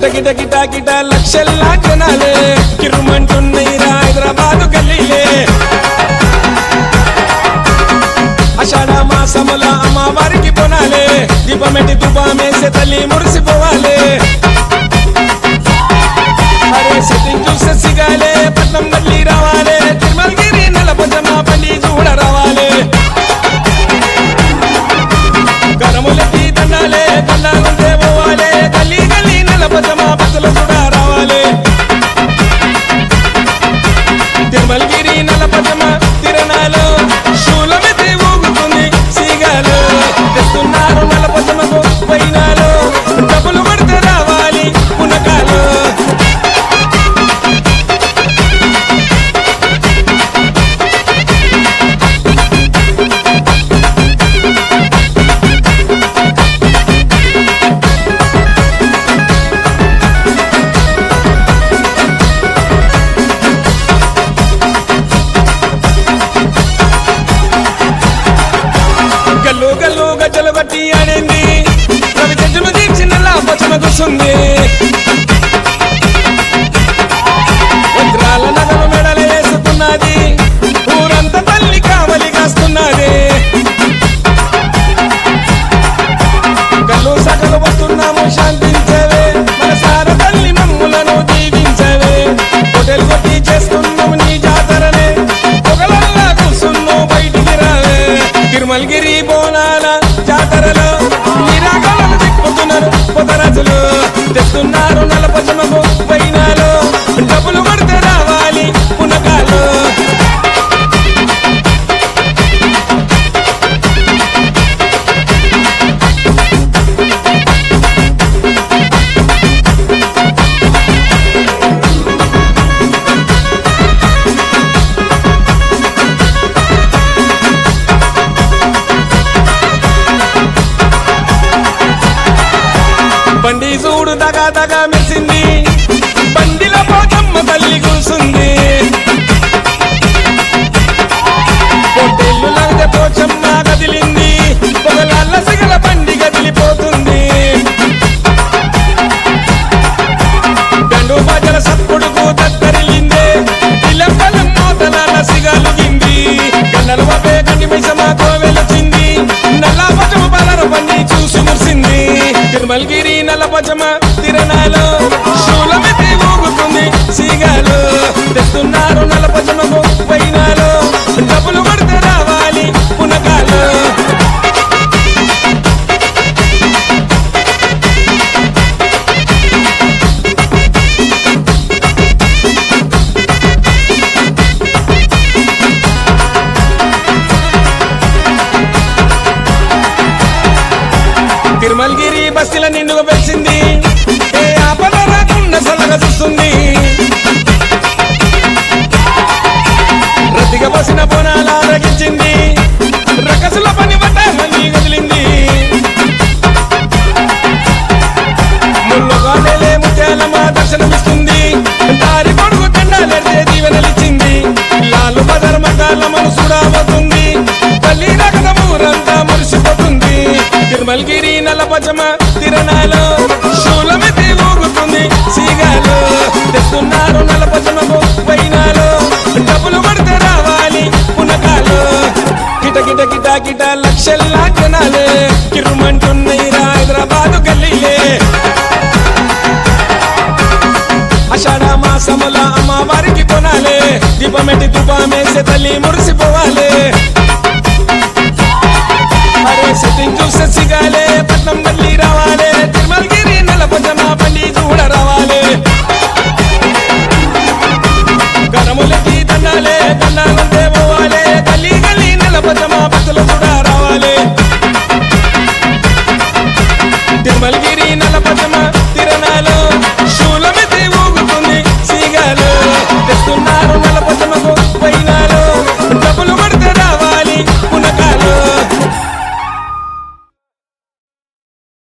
గిట గిట గిట గిట లక్షల్లా జనాలే కిరుమంటున్నాయి రా హైదరాబాదు గల్లీలే అషాఢ మాసముల అమ్మవారికి పొనాలే దీపమెట్టి తుపామేసే తల్లి మురిసిపోవాలే అరే సెట్టింగ్ చూసే సిగాలే పట్నం మళ్ళీ రావాలే తిరుమలగిరి నలపజమా బండి చూడ రావాలే గరములకి దండాలే దండాలంటే పోవాలే గల్లీ గల్లీ నలపజమా బస్సులు చూడ రావాలే తిరుమలగిరి నలపజమా తిరణాలు శూలమితి ఊగుతుంది సీగాలు తెస్తున్నారు నలపజమకు పైనాలు డబ్బులు కొడితే రావాలి పునకాలు గల్లు గల్లు గజ్జలు బట్టి ఆడింది రవి చెట్టును తీర్చిన లాపచన కూర్చుంది వజ్రాల నగలు మెడలు వేసుకున్నది ఊరంతా తల్లి కావలి కాస్తున్నది కళ్ళు సగలు వస్తున్నాము శాంతించవే మన సార తల్లి మమ్ములను దీవించవే హోటల్ కొట్టి చేస్తున్నాము నీ జాతరనే పొగలల్లా కూర్చున్నావు బయటికి రావే తిరుమలగిరి బోనాల జాతరలో నిరాగలను తిప్పుతున్నారు పొదరాజులు తెస్తున్నారు నలపచమకు పైనాలు డబ్బులు కొడితే రావాలి పునకాలు బండి చూడు దగా దగా మెచ్చింది బండిలో పోతమ్మ తల్లి కూసుంది పొట్టేళ్ళు లాగితే పోచమ్మ కదిలింది పొగలాళ్ళ సిగల బండి కదిలిపోతుంది గండు బాజల సప్పుడుకు తత్తరిల్లిందే ఇల్లపల్లం మోతలాల సిగాలుగింది గన్నల వపే గండి మైసమ్మ కోవెలొచ్చింది నల్ల పజమ బలర బండి చూసి మురిసింది తిరుమలగిరి నల్ల పజమ తిరణాలు శూలమితి ఊగుతుంది సిగాలు తెస్తున్నారు నల్ల పజమకు పైనాలు డబ్బులు కొడితే రావాలి పునకాలు తిరుమలగిరి బస్సుల నిండుగా పెంచింది ఏ ఆపద రాకుండా సలగా చూస్తుంది రద్దిగా పోసిన బోనాల రగించింది రకసుల పని బట్ట మళ్ళీ వదిలింది ముళ్ళుగా నేలే ముత్యాలమ్మ దర్శనమిస్తుంది దారి పొడుగు దండాలెడితే దీవెనలిచ్చింది లాలు బదర్ మతాల మనసు రాబోతుంది తల్లి రకత ఊరంతా మురిసిపోతుంది తిరుమలగిరి నల్లపజమ తిరణాలు శూలమితి ఊగుతుంది సీగాలు తెస్తున్నారు నల్లపజమకు పైనాలు డబ్బులు కొడితే రావాలి పునకాలు గిట గిట గిట గిట లక్షల్లా జనాలే కిరుమంటున్నాయి రా హైదరాబాదు గల్లీలే అషాఢ మాసముల అమ్మవారికి కొనాలే దీపమెట్టి తుపామేసే తల్లి మురిసిపోవాలే అరే సెట్టింగ్ చూసే సిగాలే పట్నం మళ్ళీ రావాలే తిరుమలగిరి నలపజమా బండి చూడ రావాలే